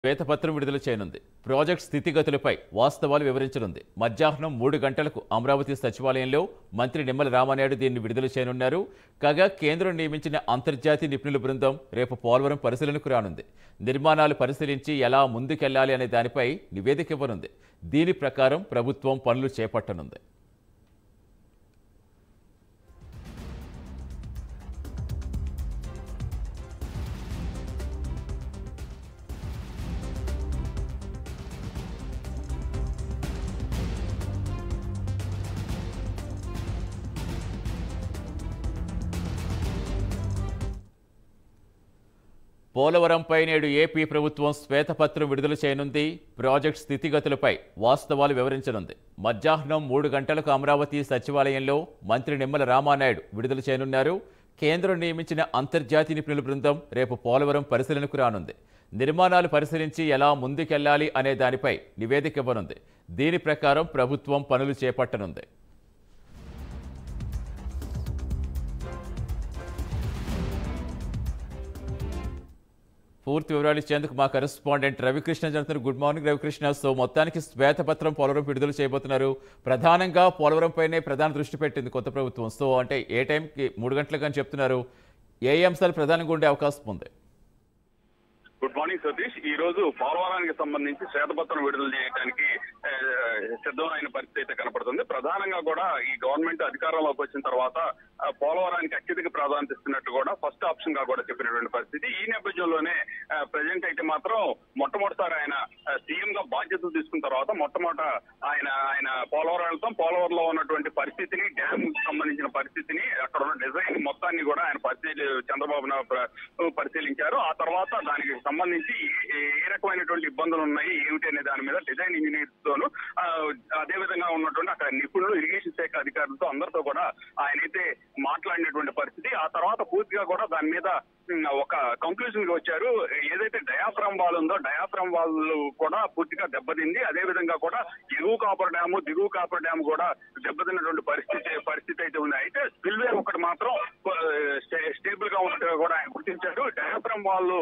శ్వేతపత్రం విడుదల చేయనుంది ప్రాజెక్ట్ స్థితిగతులపై వాస్తవాలు వివరించనుంది మధ్యాహ్నం మూడు గంటలకు అమరావతి సచివాలయంలో మంత్రి నిమ్మల రామానాయుడు దీన్ని విడుదల చేయనున్నారు కాగా కేంద్రం నియమించిన అంతర్జాతీయ నిపుణుల బృందం రేపు పోలవరం పరిశీలనకు రానుంది నిర్మాణాలు పరిశీలించి ఎలా ముందుకెళ్లాలి అనే దానిపై నివేదిక ఇవ్వనుంది దీని ప్రకారం ప్రభుత్వం పనులు చేపట్టనుంది పోలవరంపై నేడు ఏపీ ప్రభుత్వం శ్వేతపత్రం విడుదల చేయనుంది ప్రాజెక్ట్ స్థితిగతులపై వాస్తవాలు వివరించనుంది మధ్యాహ్నం మూడు గంటలకు అమరావతి సచివాలయంలో మంత్రి నిమ్మల రామానాయుడు విడుదల చేయనున్నారు కేంద్రం నియమించిన అంతర్జాతీయ నిపుణుల బృందం రేపు పోలవరం పరిశీలనకు రానుంది నిర్మాణాలు పరిశీలించి ఎలా ముందుకెళ్లాలి అనే దానిపై నివేదిక ఇవ్వనుంది దీని ప్రకారం ప్రభుత్వం పనులు చేపట్టనుంది పూర్తి వివరాలు ఇచ్చేందుకు మా కరెస్పాండెంట్ రవికృష్ణ జరుగుతున్నారు గుడ్ మార్నింగ్ రవికృష్ణ సో మొత్తానికి శ్వేతపత్రం పోలవరం విడుదల చేయబోతున్నారు ప్రధానంగా పోలవరంపైనే ప్రధాన దృష్టి పెట్టింది కొత్త ప్రభుత్వం సో అంటే ఏ టైంకి మూడు గంటలకు అని చెప్తున్నారు ఏ అంశాలు ప్రధానంగా ఉండే అవకాశం ఉంది గుడ్ మార్నింగ్ సతీష్ ఈ రోజు పోలవరానికి సంబంధించి శ్వేతపత్రం విడుదల చేయడానికి ఆ, సిద్ధమైన పరిస్థితి అయితే కనపడుతుంది ప్రధానంగా కూడా ఈ గవర్నమెంట్ అధికారంలోకి వచ్చిన తర్వాత ఆ, పోలవరానికి అత్యధిక ప్రాధాన్యత ఇస్తున్నట్టు కూడా ఫస్ట్ ఆప్షన్ గా కూడా చెప్పినటువంటి పరిస్థితి ఈ నేపథ్యంలోనే ప్రజెంట్ అయితే మాత్రం మొట్టమొదటిసారి ఆయన సీఎం గా బాధ్యతలు తీసుకున్న తర్వాత మొట్టమొదట ఆయన ఆయన పోలవరం వెళ్తాం పోలవరంలో ఉన్నటువంటి పరిస్థితిని డ్యామ్ సంబంధించిన పరిస్థితిని అక్కడ ఉన్న డిజైన్ మొత్తాన్ని కూడా ఆయన పరిశీలి చంద్రబాబు నాయుడు ప్ర- పరిశీలించారు ఆ తర్వాత దానికి సంబంధించి ఏ- ఏ రకమైనటువంటి ఇబ్బందులు ఉన్నాయి ఏమిటి అనే దాని మీద డిజైన్ ఇంజనీర్స్ తోను ఆ, అదే విధంగా ఉన్నటువంటి అక్కడ నిపుణులు ఇరిగేషన్ శాఖ అధికారులతో అందరితో కూడా ఆయనైతే మాట్లాడినటువంటి పరిస్థితి ఆ తర్వాత పూర్తిగా కూడా దాని మీద ఉమ్, ఒక కంక్లూజన్ కి వచ్చారు ఏదైతే డయాఫ్రామ్ వాల్ ఉందో డయాఫ్రామ్ వాల్ కూడా పూర్తిగా దెబ్బతింది అదే విధంగా కూడా ఎగువ కాపర్ డ్యాము దిగువ కాపర్ డ్యామ్ కూడా దెబ్బతిన్నటువంటి పరిస్థితి పరిస్థితి అయితే ఉంది అయితే స్పిల్వే ఒకటి మాత్రం స్టేబుల్ గా ఉన్నట్టుగా కూడా ఆయన గుర్తించారు డయాఫ్రామ్ వాల్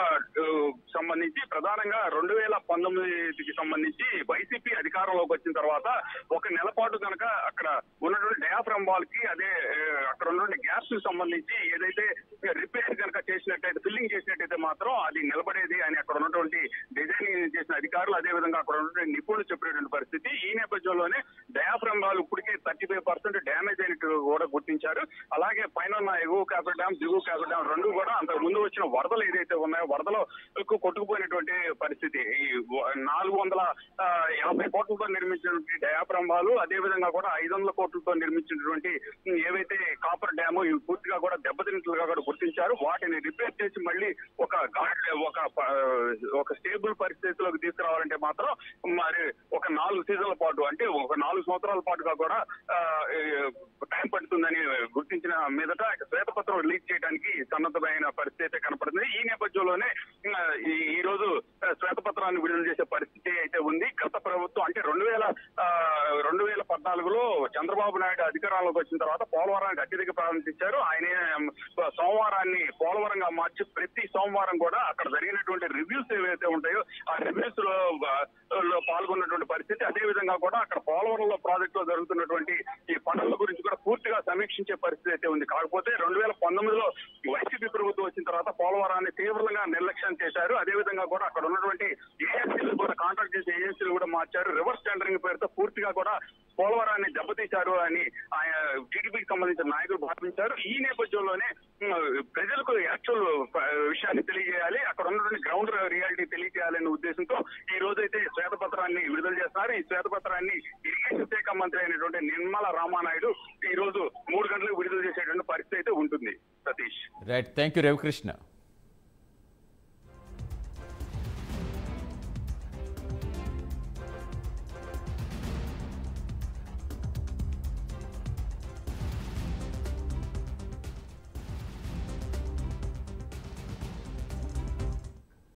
సంబంధించి ప్రధానంగా రెండు వేల పంతొమ్మిదికి సంబంధించి వైసీపీ అధికారంలోకి వచ్చిన తర్వాత ఒక నెల పాటు కనుక అక్కడ ఉన్నటువంటి డయాఫ్రామ్ వాల్ కి అదే ఆ, అక్కడ ఉన్నటువంటి గ్యాస్ కి సంబంధించి ఏదైతే రిపేర్ కనుక చేసినట్టయితే ఫిల్లింగ్ చేసినట్టయితే మాత్రం అది నిలబడేది అని అక్కడ ఉన్నటువంటి డిజైనింగ్ చేసిన అధికారులు అదే విధంగా అక్కడ ఉన్నటువంటి నిపుణులు చెప్పినటువంటి పరిస్థితి ఈ నేపథ్యంలోనే డయాఫ్రామ్ వాల్ ఇప్పటికే థర్టీ ఫైవ్ పర్సెంట్ డ్యామేజ్ అయినట్టు కూడా గుర్తించారు అలాగే పైన ఉన్న ఎగువ కాపర్ డ్యామ్ దిగువ కాపర్ డ్యామ్ రెండు కూడా అంతకు ముందు వచ్చిన వరదలు ఏదైతే ఉన్నాయో వరదలో ఎక్కువ కొట్టుకుపోయినటువంటి పరిస్థితి ఈ వ- నాలుగు వందల ఆ, యాభై కోట్లతో నిర్మించినటువంటి డయాఫ్రామ్ వాల్ అదే విధంగా కూడా ఐదు వందల కోట్లతో నిర్మించినటువంటి ఉమ్, ఏవైతే కాపర్ డ్యామ్ ఇవి పూర్తిగా కూడా దెబ్బతిన్నట్లుగా కూడా గుర్తించారు వాటిని రిపేర్ చేసి మళ్ళీ ఒక గాడ్ ఒక ప- ఒక స్టేబుల్ పరిస్థితిలోకి తీసుకురావాలంటే మాత్రం మరి ఒక నాలుగు సీజన్ల పాటు అంటే ఒక నాలుగు సంవత్సరాల పాటుగా కూడా ఆ, ఏ, టైం పడుతుందని గుర్తించిన మీదట శ్వేతపత్రం రిలీజ్ చేయడానికి సన్నద్ధమైన పరిస్థితి అయితే కనపడుతుంది ఈ నేపథ్యంలోనే ఆ, ఈ ఈ రోజు ఆ, శ్వేతపత్రాన్ని విడుదల చేసే పరిస్థితి అయితే ఉంది గత ప్రభుత్వం అంటే రెండు వేల ఆ, రెండు వేల పద్నాలుగులో చంద్రబాబు నాయుడు అధికారంలోకి వచ్చిన తర్వాత పోలవరానికి అత్యధిక ప్రాధాన్యత ఇచ్చారు ఆయనే ఉమ్, సోమవారాన్ని పోలవరంగా మార్చి ప్రతి సోమవారం కూడా అక్కడ జరిగినటువంటి రివ్యూస్ ఏవైతే ఉంటాయో ఆ రివ్యూస్ లో ఆ, లో పాల్గొన్నటువంటి పరిస్థితి అదే విధంగా కూడా అక్కడ పోలవరంలో ప్రాజెక్ట్ లో జరుగుతున్నటువంటి ఈ పనుల గురించి కూడా పూర్తిగా సమీక్షించే పరిస్థితి అయితే ఉంది కాకపోతే రెండు వేల పంతొమ్మిదిలో వైసీపీ ప్రభుత్వం వచ్చిన తర్వాత పోలవరాన్ని తీవ్రంగా నిర్లక్ష్యం చేశారు అదే విధంగా కూడా అక్కడ ఉన్నటువంటి ఏజెన్సీలు కూడా కాంట్రాక్ట్ చేసే ఏజెన్సీలు కూడా మార్చారు రివర్స్ టెండరింగ్ పేరుతో పూర్తిగా కూడా పోలవరాన్ని దెబ్బతీశారు అని ఆయన టీడీపీకి సంబంధించిన నాయకులు భావించారు ఈ నేపథ్యంలోనే ఉమ్, ప్రజలకు యాక్చువల్ విషయాన్ని తెలియజేయాలి అక్కడ ఉన్నటువంటి గ్రౌండ్ రియాలిటీ తెలియజేయాలనే ఉద్దేశంతో ఈ రోజైతే శ్వేతపత్రాన్ని విడుదల చేస్తున్నారు ఈ శ్వేతపత్రాన్ని ఇరిగేషన్ శాఖ మంత్రి అయినటువంటి నిర్మల రామానాయుడు ఈ రోజు మూడు గంటలకు విడుదల చేసేటువంటి పరిస్థితి అయితే ఉంటుంది Satish right thank you Ravikrishna